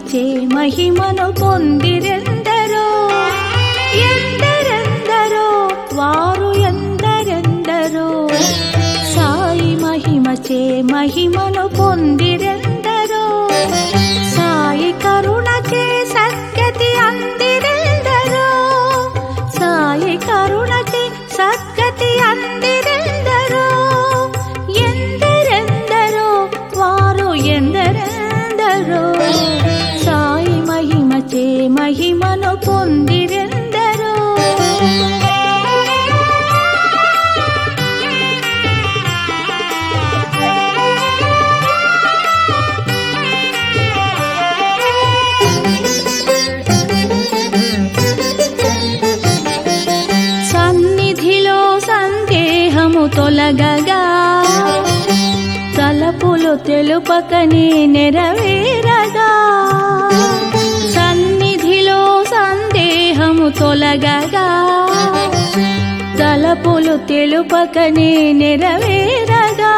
మహిమచే మహిమను పొందిరెందరో ఎందరెందరో వారు ఎందరెందరో సాయి మహిమచే మహిమను పొందిరెందరో సాయి కరుణచే సద్గతి అందిరెందరో సాయి కరుణచే సద్గతి అందిరెందరో ఎందరెందరో వారు ఎందరెందరో సాయి మహిమచే మహిమను పొందిరెందరో సన్నిధిలో సందేహము తొలగగా తలపులు తెలుపకని నెరవేరగా సన్నిధిలో సందేహము తొలగగా తలపులు తెలుపకని నెరవేరగా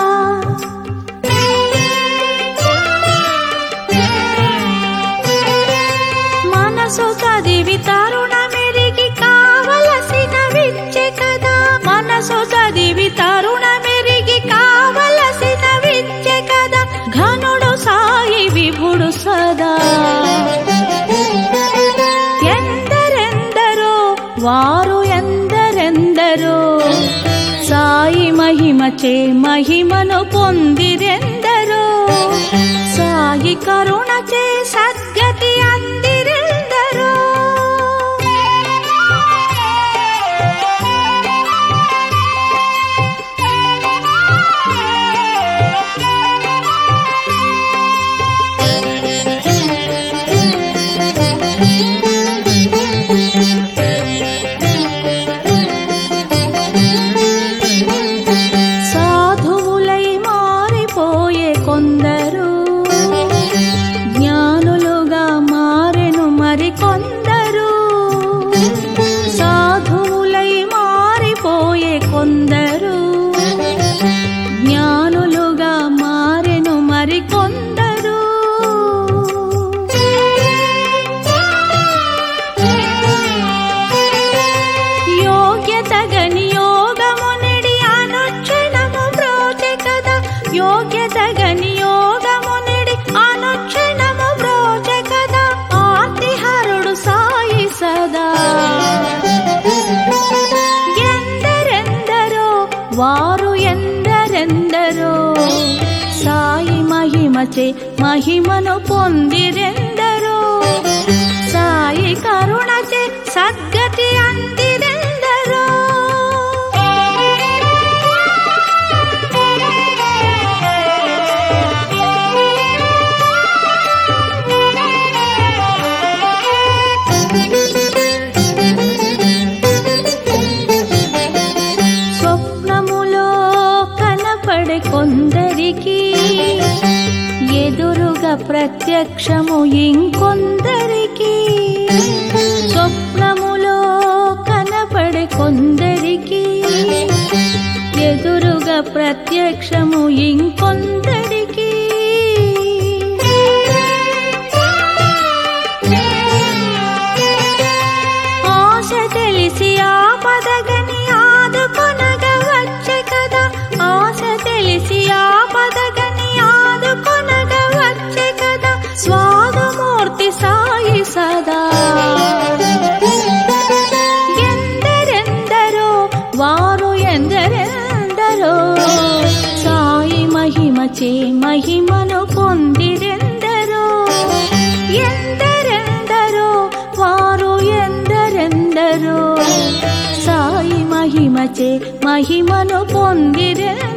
మనసు చదివి తరుణ మెరిగి కావలసిన విద్య కదా మనసు చదివి తరుణ మెరిగి కావలసిన విద్య కదా ఘనుడు సాయి విభుడు సదా ఎందరెందరో వారు ఎందరెందరో సాయి మహిమచే మహిమను పొందిరెందరో సాయి కరుణచే సద్గతి అందిరెందరో సాధువులై మారిపోయే కొందరు జ్ఞానులుగా మారెను మరి కొందరు సాధువులై మారిపోయే కొందరు జ్ఞానులుగా మారెను మరి కొందరు యోగ్యతగని యోగమునిడి అనుక్షణము బ్రోచె కదా యోగ్యతగని యోగమునిడి అనుక్షణము బ్రోచె కదా ఆర్తిహరుడు సాయి సదా ఎందరెందరో వారు ఎందరెందరో సాయి మహిమచే మహిమను పొందిరెందరో సాయి కరుణచే సద్గతి అందిరెందరో స్వప్నములో కనపడే కొందరికి ఎదురుగా ప్రత్యక్షము ఇంకొందరికి స్వప్నములో కనపడే కొందరికి ఎదురుగా ప్రత్యక్షము ఇంకొందరికి ఆశ తెలిసి ఆపదగని ఆదుకొనగ వచ్చే కదా ఆశ తెలిసి ఆపదగని ఆదుకొనగ వచ్చే కదా స్వాగమూర్తి సాయి సదా ఎందరెందరో వారు ఎందరెందరో సాయి మహిమచే మహిమను పొందిరెందరో ఎందరెందరో వారు ఎందరెందరో సాయి మహిమచే మహిమను పొందిరెందరో